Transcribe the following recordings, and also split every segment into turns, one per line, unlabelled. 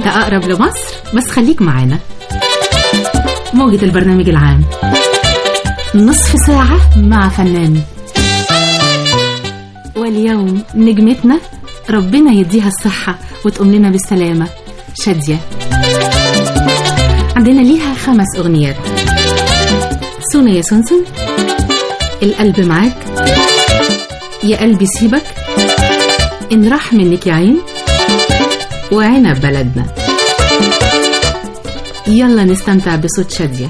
انت اقرب لمصر بس خليك معانا موجة البرنامج العام نصف ساعة مع فنان واليوم نجمتنا ربنا يديها الصحة وتقوم لنا بالسلامة شادية عندنا ليها خمس أغنيات سونا يا سنسن القلب معاك يا قلبي سيبك إن راح منك يا عين وعنب بلدنا يلا نستمتع بصوت شادية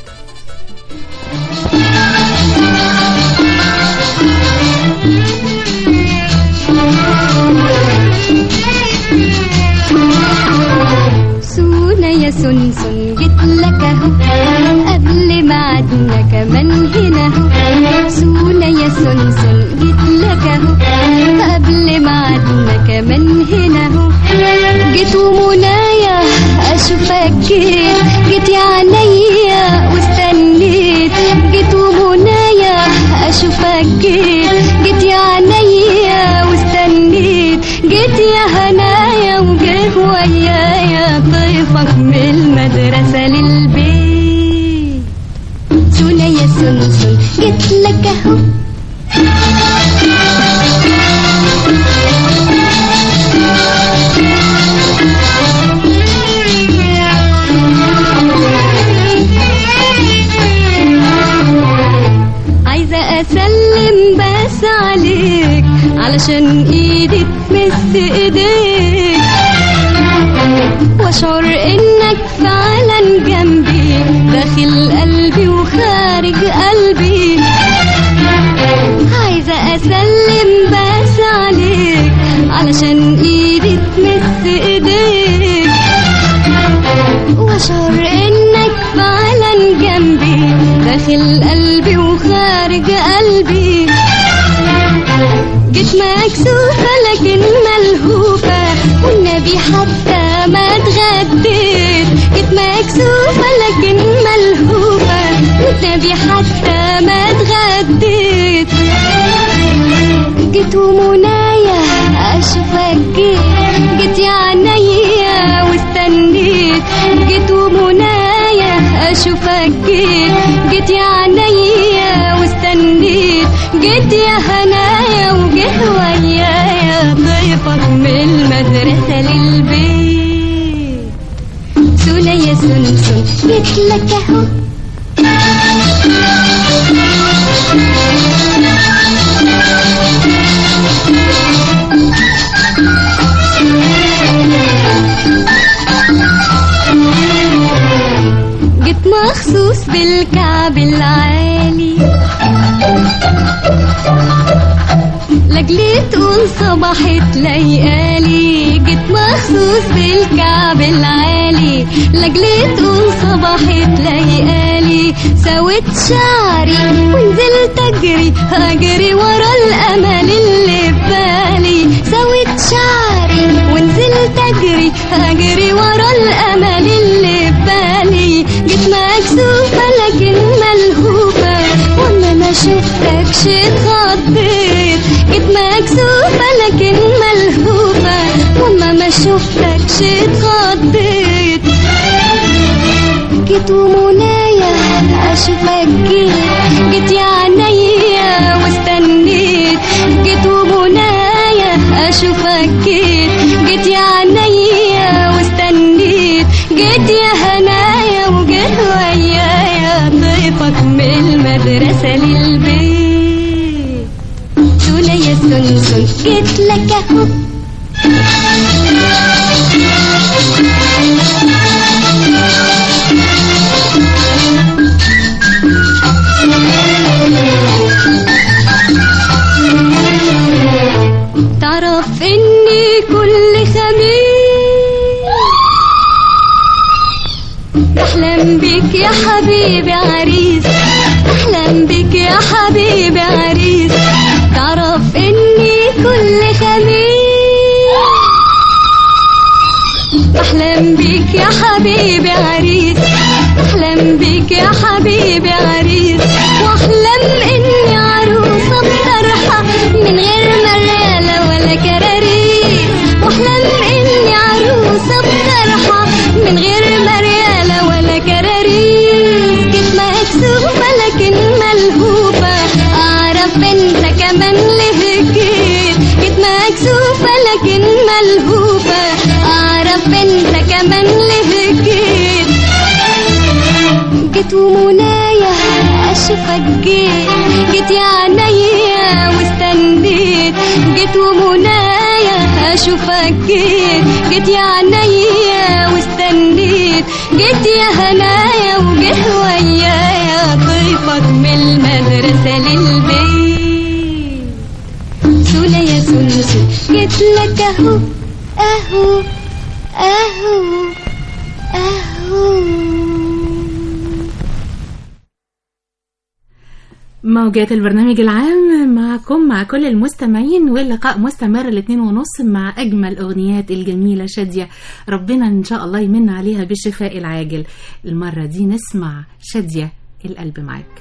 سونا يا سنسن جيت لك اهو قبل ميعادنا كمان هنا اهو سونا يا سنسن جيت لك اهو قبل ميعادنا كمان هنا اهو جيت ومنايا اشوفك جيت جيت يا عينيا واستنيت جيت ومنايا اشوفك جيت جيت يا عينيا واستنيت جيت يا هنايا وجيت ويايا ضيفك من المدرسة للبيت سونا يا سنسن جيت لك اهو عايزة أسلم بس عليك علشان إيدي تمس إيديك وأشعر إنك فعلا جنبي داخل قلبي وخارج قلبي عايزة أسلم بس عليك علشان إيدي تمس إيديك وأشعر إنك فعلا جنبي داخل قلبي وخارج قلبي جيت مكسوفة لكن ملهوفة والنبي حتى ما اتغديت جيت مكسوفة لكن ملهوفة والنبي حتى ما اتغديت جيت ومنايا اشوفك جيت جيت يا عينيا واستنيت جيت ومنايا اشوفك جيت جيت يا عينيا واستنيت جيت يا هنايا وجيت ويايا ضيفك من المدرسة للبيت سونا يا سنسن جيت لك اهو جيت مخصوص بالكعب العالي لاجلي تقول صباحت ليالي جيت مخصوص بالكعب العالي لاجلي تقول صباحت ليالي سويت شعري ونزلت اجري اجري ورا الامل اللي في بالي سويت شعري ونزلت اجري اجري ورا الامل اللي في بالي جيت مكسوفه لكن ملهوفه وانا ما شفتكش اتخضيت جيت مكسوفه لكن ملهوفه وانا ما شفتكش اتخضيت جيت ومنايا اشوفك جيت جيت يا عينيا واستنيت جيت ومنايا اشوفك جيت جيت يا عينيا واستنيت جيت يا هنايا وجيت ويايا ضيفك من المدرسة للبيت سونا يا سنسن جيت لك اهو تعرف اني كل خميس بحلم بيك يا حبيبي عريس بحلم بيك يا حبيبي عريس تعرف اني كل خميس بحلم بيك يا حبيبي عريس بحلم بيك يا حبيبي عريس واحلم اني عروسه بطرحه من غير مرياله ولا كراريس واحلم اني عروسه بطرحه من غير مريالة ولا كراريس جيت مكسوفة لكن ملهوفة أعرف أنت كمان ليه جيت جيت مكسوفة لكن ملهوفة أعرف أنت كمان ليه جيت جيت ومنايا اشوفك جيت جيت يا عينيا واستنيت جيت ومنايا اشوفك جيت جيت يا عينيا واستنيت جيت يا هنايا وجه ويايا طيفك من المدرسة للبيت سولا يا سنسو جيت لك اهو اهو اهو اهو
موجات البرنامج العام معكم مع كل المستمعين واللقاء مستمر الاثنين ونص مع أجمل أغنيات الجميلة شادية ربنا إن شاء الله يمن عليها بالشفاء العاجل المرة دي نسمع شادية القلب معاك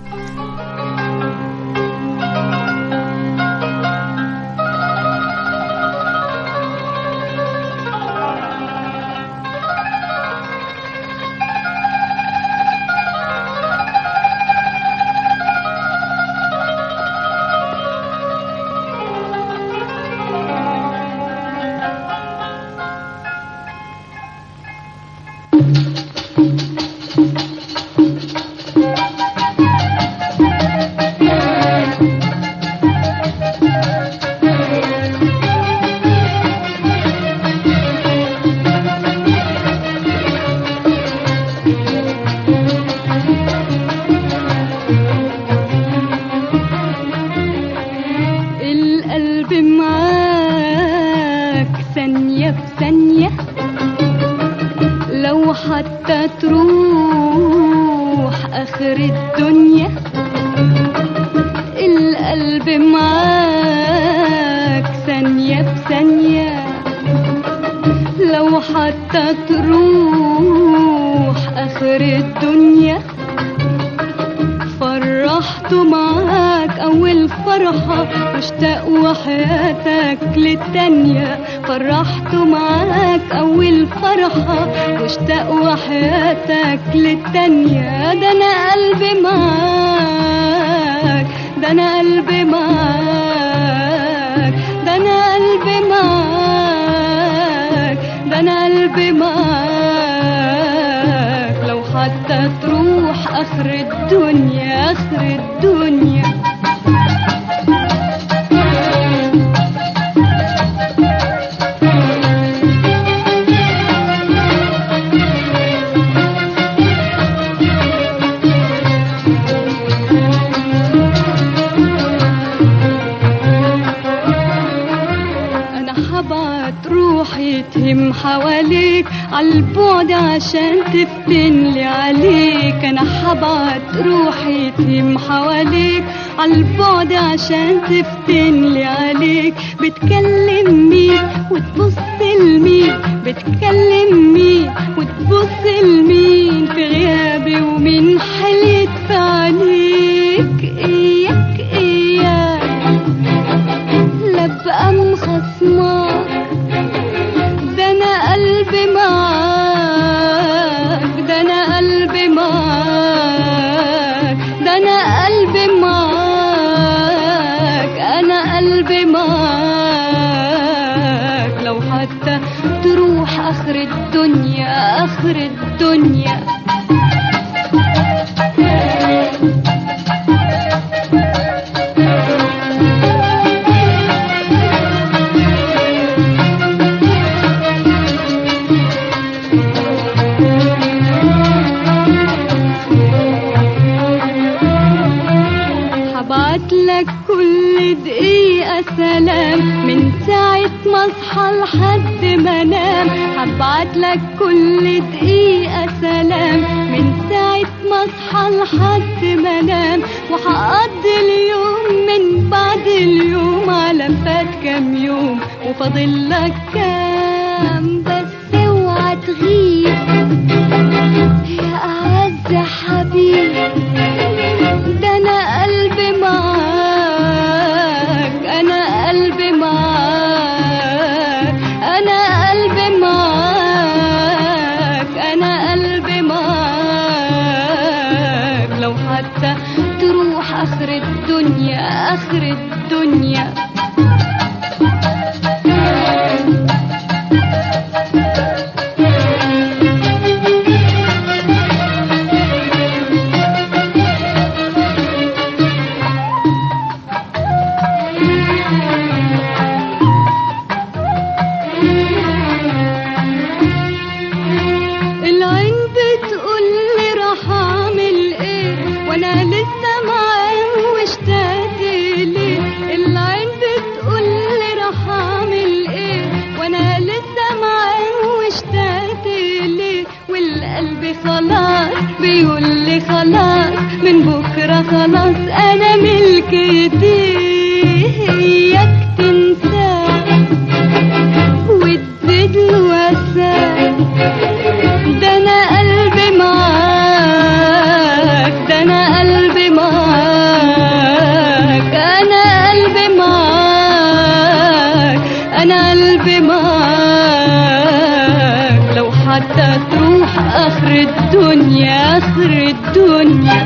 القلب معاك ثانية بثانية لو حتى تروح آخر الدنيا القلب معاك ثانية بثانية لو حتى تروح آخر الدنيا فرحت معاك أول فرحة واشتاق وحياتك للتانية فرحت معاك أول فرحة واشتاق وحياتك للتانية ده أنا قلبي معاك ده أنا قلبي معاك ده أنا قلبي معاك ده أنا قلبي معاك لو حتى تروح آخر الدنيا آخر الدنيا انا حبعت روحي تهم حواليك عالبعد عشان تفتنلي عليك انا حبعت روحي تهم حواليك عالبعد عشان تفتنلي عليك بتكلم مين وتبص لمين بتكلم مين وتبص لمين في غيابي ومين حليت في عينيك اياك اياك لا بقى مخصمك ده انا قلبي معاك ده انا قلبي معاك ده انا قلبي معاك انا قلبي معاك لو حتى تروح اخر الدنيا اخر الدنيا هبعت لك كل دقيقة سلام من ساعة ما اصحى لحد ما انام هبعت لك كل دقيقة سلام من ساعة ما اصحى لحد ما انام وهقضي اليوم من بعد اليوم على فات كام يوم وفاضل لك كام بس اوعى تغيب يا أعز حبيب ده أنا قلبي معاك أنا قلبي معاك أنا قلبي معاك آخر الدنيا العين بتقول لي راح اعمل ايه وانا لسه معاه واشتاق ليه العين بتقول لي راح اعمل ايه وانا لسه معاه واشتاق ليه والقلب خلاص بيقول لي خلاص من بكره خلاص انا ملك ايديه اياك تنساه وتزيد له وساه ده انا قلبي معاك ده انا قلبي معاك انا قلبي معاك انا قلبي معاك لو حتى تروح اخر الدنيا اخر الدنيا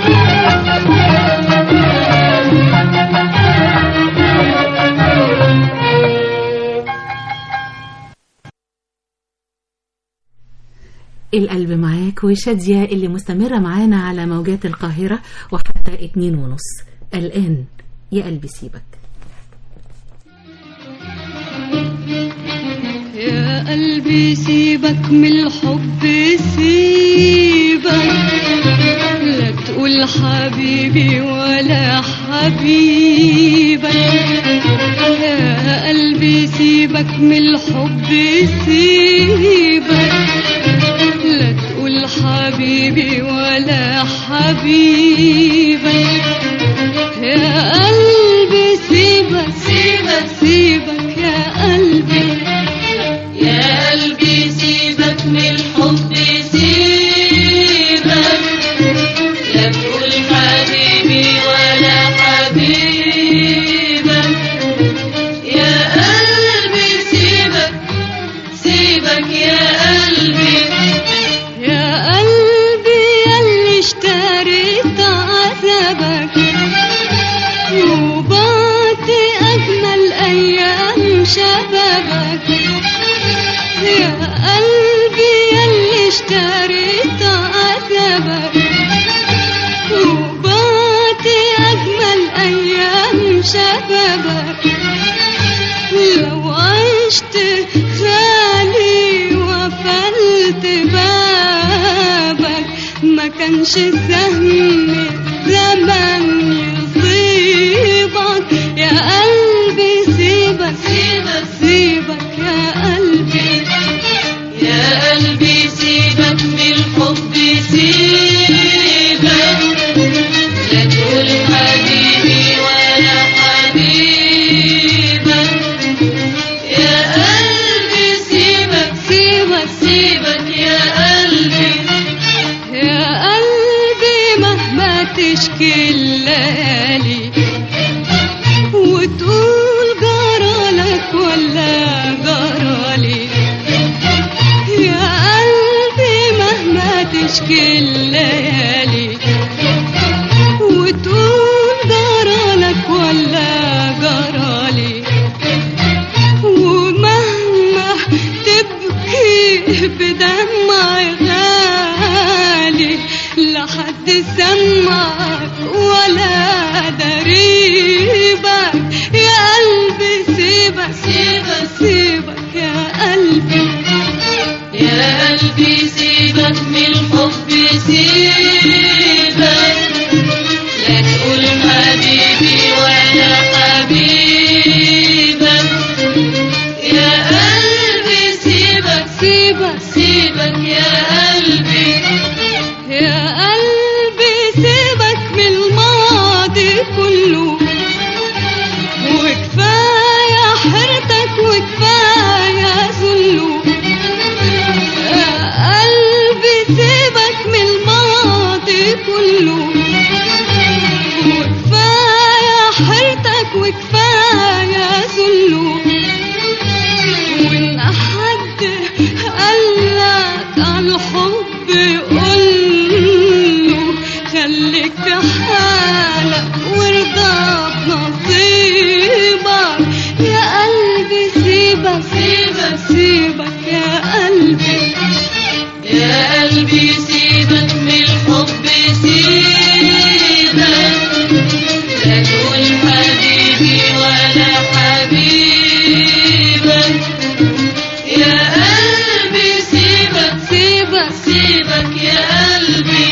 القلب معاك وشادية اللي مستمرة معانا على موجات القاهرة وحتى اتنين ونص الآن يا قلبي سيبك
يا قلبي سيبك من الحب سيبك لا تقول حبيبي ولا حبيبك يا قلبي سيبك من الحب سيبك لا تقول حبيبي ولا حبيبك يا قلبي سيبك سيبك سيبك يا قلبي
يا قلبي سيبك من الحب سيبك لا تقول حبيبي ولا حبيبك يا قلبي سيبك سيبك يا قلبي
يا قلبي يلي اشتريت عذابك وبعت أجمل أيام شبابك يا قلبي يلي اشتريت عذابك وبعت أجمل أيام شبابك لو عشت غالي وقفلت بابك ما كانش سهم زمن يصيبك يا قلبي سيبك سيبك سيبك يا قلبي
يا قلبي سيبك من الحب سيبك لا تقول حبيبي ولا حبيبك يا قلبي سيبك
سيبك
سيبك يا قلبي
يا قلبي مهما تشكي الليالي وتقول جرالك ولا جرالي يا قلبي مهما تشكي الليالي وتقول جرالك ولا جرالي ومهما تبكي بدمع غالي لا حد سمعك ولا دريبك يا قلبي سيبك سيبك سيبك يا قلبي
يا قلبي سيبك من الحب سيبك لا تقول حبيبي ولا حبيبك يا قلبي سيبك
سيبك
سيبك يا قلبي
يا قلبي سيبك من الماضي كله وكفاية حيرتك وكفاية ذله يا قلبي سيبك من الماضي سيبك
سيبك
سيبك يا قلبي
يا قلبي سيبك من الحب سيبك لا تقول حبيبي ولا حبيبك يا قلبي سيبك
سيبك
سيبك يا قلبي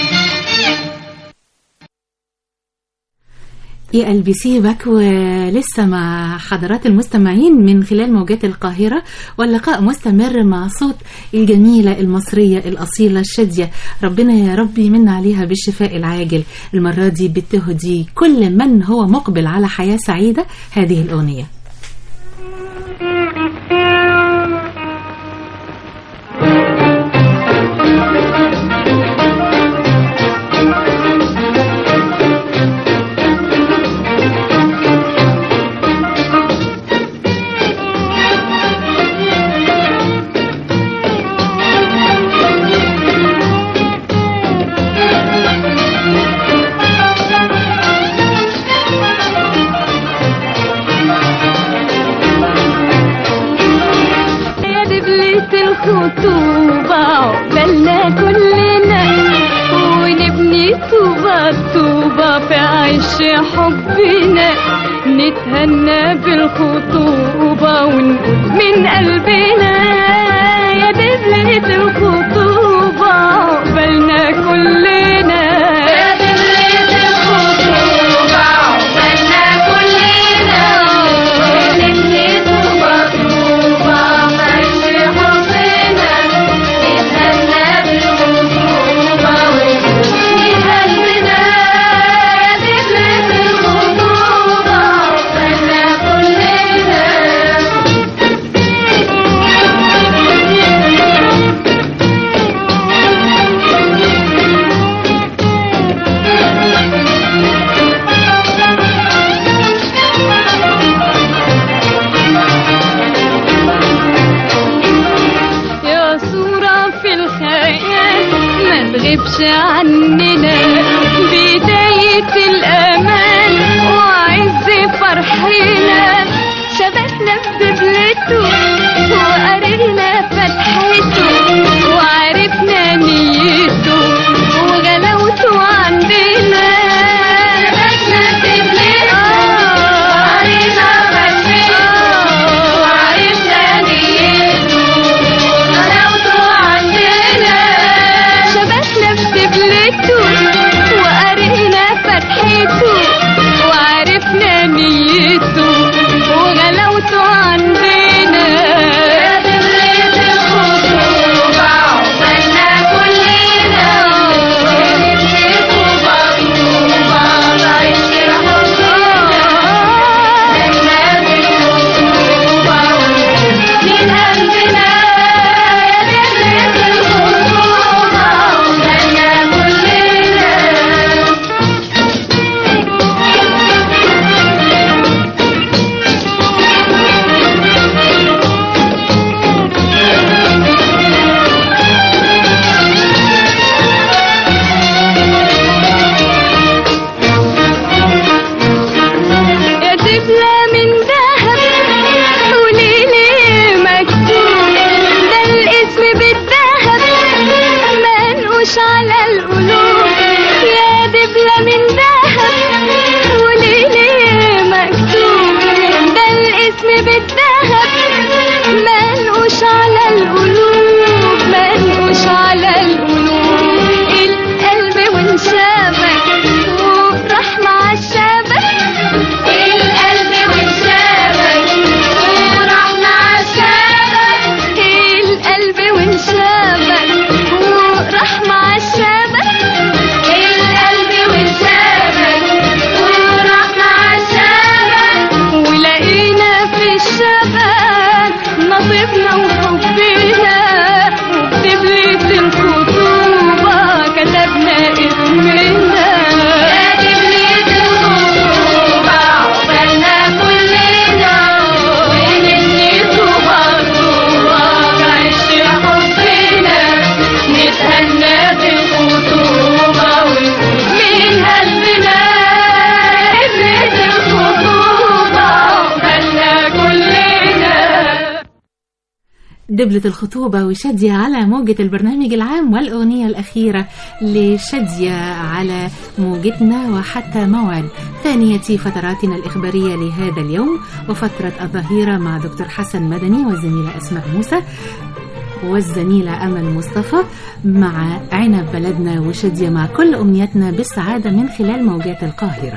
يا قلبي سيبك ولسه مع حضرات المستمعين من خلال موجات القاهرة واللقاء مستمر مع صوت الجميلة المصرية الأصيلة الشادية ربنا يا رب يمن عليها بالشفاء العاجل المرة دي بتهدي كل من هو مقبل على حياة سعيدة هذه الأغنية
يا دبلة الخطوبة عقبالنا كلنا ونبني طوبة طوبة في عيش حبنا نتهنى بالخطوبة ونقول من قلبنا يا دبلة الخطوبة عقبالنا كلنا يا دبلة الخطوبة عقبالنا كلنا نبني طوبة طوبة في عيش حبنا نتهنى بالخطوبة ونقول من قلبنا يا دبلة الخطوبة عقبالنا كلنا يا صورة في الخيال ما تغيبش عننا بداية الأمان وعز فرحنا شبكنا بدبلته وقرينا فتحته وعرفنا نيته وغلاوته عندنا شبكنا بدبلته وقرينا فتحته وعرفنا نيته غلاوته عندنا شبكنا بدبلته وقرينا فتحته وعرفنا نيته وغلاوته عندنا يا دبلة الخطوبة عقبالنا كلنا نبني طوبة طوبة بعيش حبنا نتمنى بالخطوبة من قلبنا يا دبلة الخطوبة عقبالنا كلنا يا دبلة من ذهب وليلي مكتوب ده الاسم بالذهب منقوش على القلوب يا دبلة من ذهب وليلي مكتوب ده الاسم بالذهب منقوش على القلوب منقوش على القلوب القلب وانشابك وراح مع الشبك القلب وانشابك وراح مع الشبك القلب وانشابك وراح مع الشبك القلب وانشابك وراح مع الشبك ولقينا في الشبك نصيبنا وحبنا وبدبلة الخطوبة كتبنا اسمنا يا دبلة الخطوبة عقبالنا كلنا ونبني طوبة طوبة بعيش حبنا نتهنى بالخطوبة ونقول من قلبنا دبلة الخطوبة عقبالنا كلنا
دبلة الخطوبة وشادية على موجة البرنامج العام والأغنية الأخيرة لشادية على موجتنا وحتى موعد ثانية فتراتنا الإخبارية لهذا اليوم وفترة الظهيرة مع دكتور حسن مدني والزميلة أسماء موسى والزميلة أمل مصطفى مع عنب بلدنا وشادية مع كل أمنياتنا بالسعادة من خلال موجات القاهرة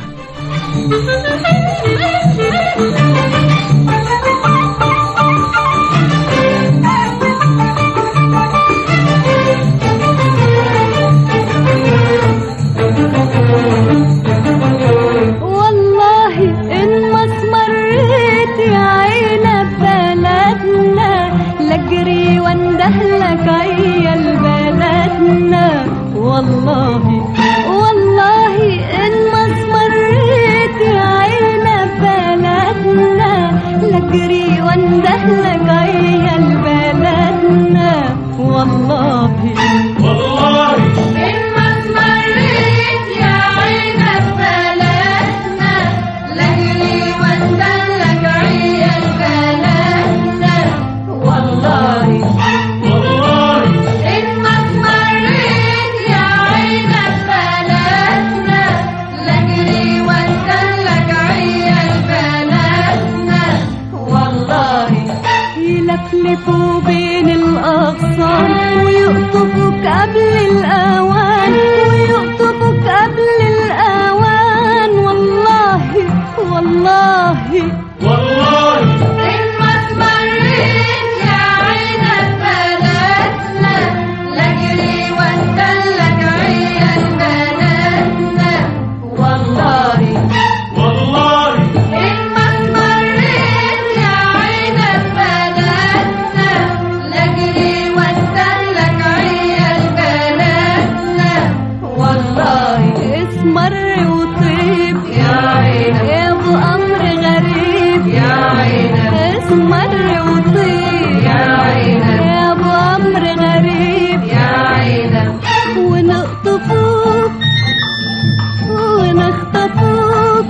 والله إن ما اسمريت يا عينة بلدنا لجري واندهلك عيال بلدنا والله والله إن ما اسمريت يا عينة بلدنا لجري واندهلك عيال بلدنا والله
والله إن ما اسمريت يا عينك بلدنا لجري واندلك عيال بلدنا والله والله إن ما اسمريت يا عينك بلدنا لجري واندلك عيال بلدنا والله
يلفلفوا بين الأغصان ويقطفوك قبل الأوان ويقطفوك قبل الأوان والله والله
والله إن ما اسمريت يا عينك بلدنا لجري واندلك عيال بلدنا والله والله إن ما اسمريت يا عينك بلدنا لجري واندلك عيال بلدنا والله
اسمر وطيب
يا عينك
يا ابو امر غريب
يا عينك
اسمر وطيب
يا عينك
يا ابو امر غريب
يا عينك
ونقطفوك ونخطفوك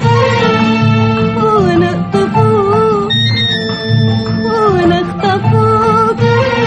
ونقطفوك ونخطفوك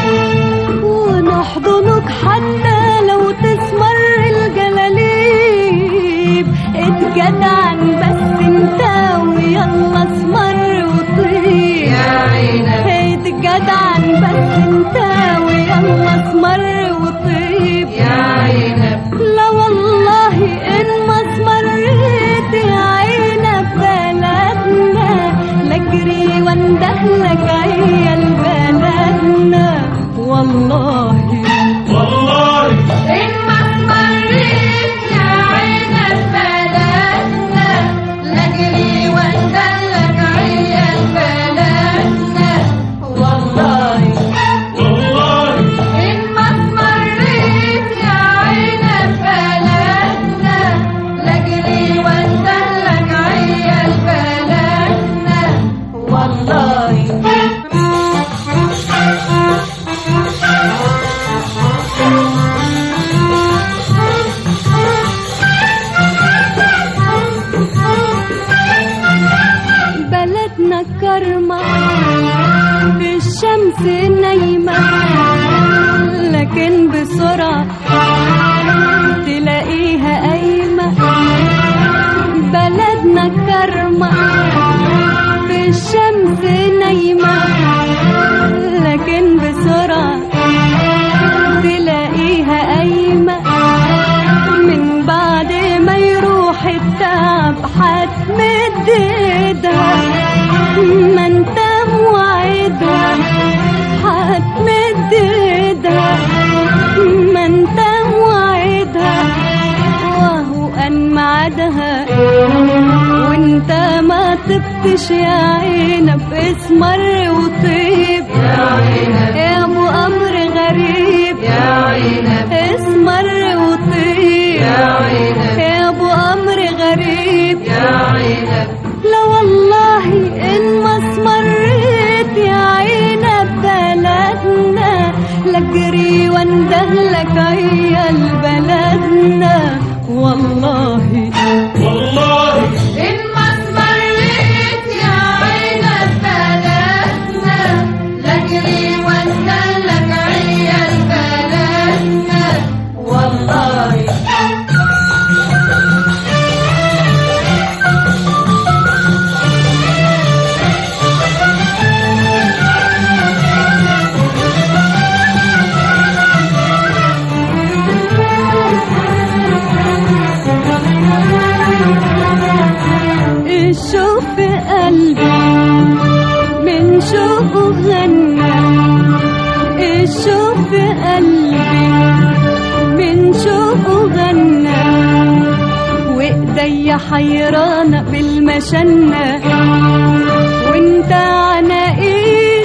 ونحضنك حتى لو تسمر الجلاليب اتجدعن بس انت ويلا اسمر وطيب
يا عينك
اتجدعن بس انت ويلا اسمر وطيب
يا عينك
لا والله ان ما اسمريت يا عينة بلدنا لجري واندهلك عيال بلدنا والله
والله إن ما اسمريت يا عينك بلدنا لجري واندلك عيال بلدنا والله والله إن ما اسمريت يا عينك بلدنا لجري واندلك عيال بلدنا والله
بلدنا كرمة بالشمس نايمة لكن بسرعة تلاقيها قايمة بلدنا كرمة بالشمس نايمة لكن بسرعة تلاقيها قايمة من بعد ما يروح التعب هتمد ايدها ما انت موعدها هتمد ايدها ما انت موعدها وهو ان ميعادها وانت ما طبتش يا عينب اسمر وطيب
يا عينك
يا ابو امر غريب
يا عينك
اسمر وطيب
يا عينك
يا ابو امر غريب
يا عينك
لا والله ان ما اسمريت يا عينة بلدنا لجري واندهلك عيال بلدنا والله
والله إن ما اسمريت يا عينك بلدنا
الشوق في قلبي من شوقه غنى وايديا حيرانة بالمشنة وانت عناقيد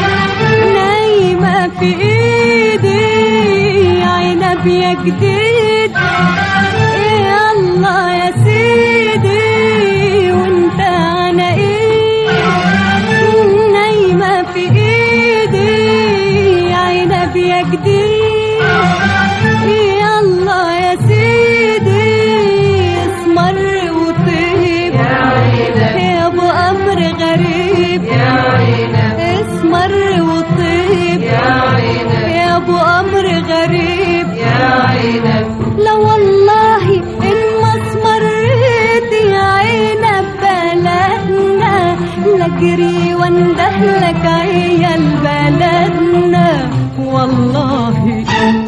نايمة في ايدي عنب يا جديد يا الله يا سيدي وانت عناقيد نايمة في ايدي عنب يا جديد يا الله يا سيدي اسمر وطيب
يا عينك
يا ابو امر غريب
يا عينك
اسمر وطيب
يا عينك
يا ابو امر غريب
يا عينك
لا والله ان ما اسمريت يا عينة بلدنا لجري واندهلك عيال بلدنا والله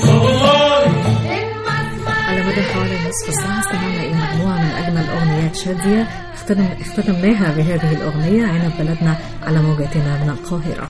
على مدى حوالي نصف ساعة استمعنا إلى مجموعة من أجمل أغنيات شادية اختتم اختتمناها بهذه الأغنية عنب بلدنا على موجتنا من القاهرة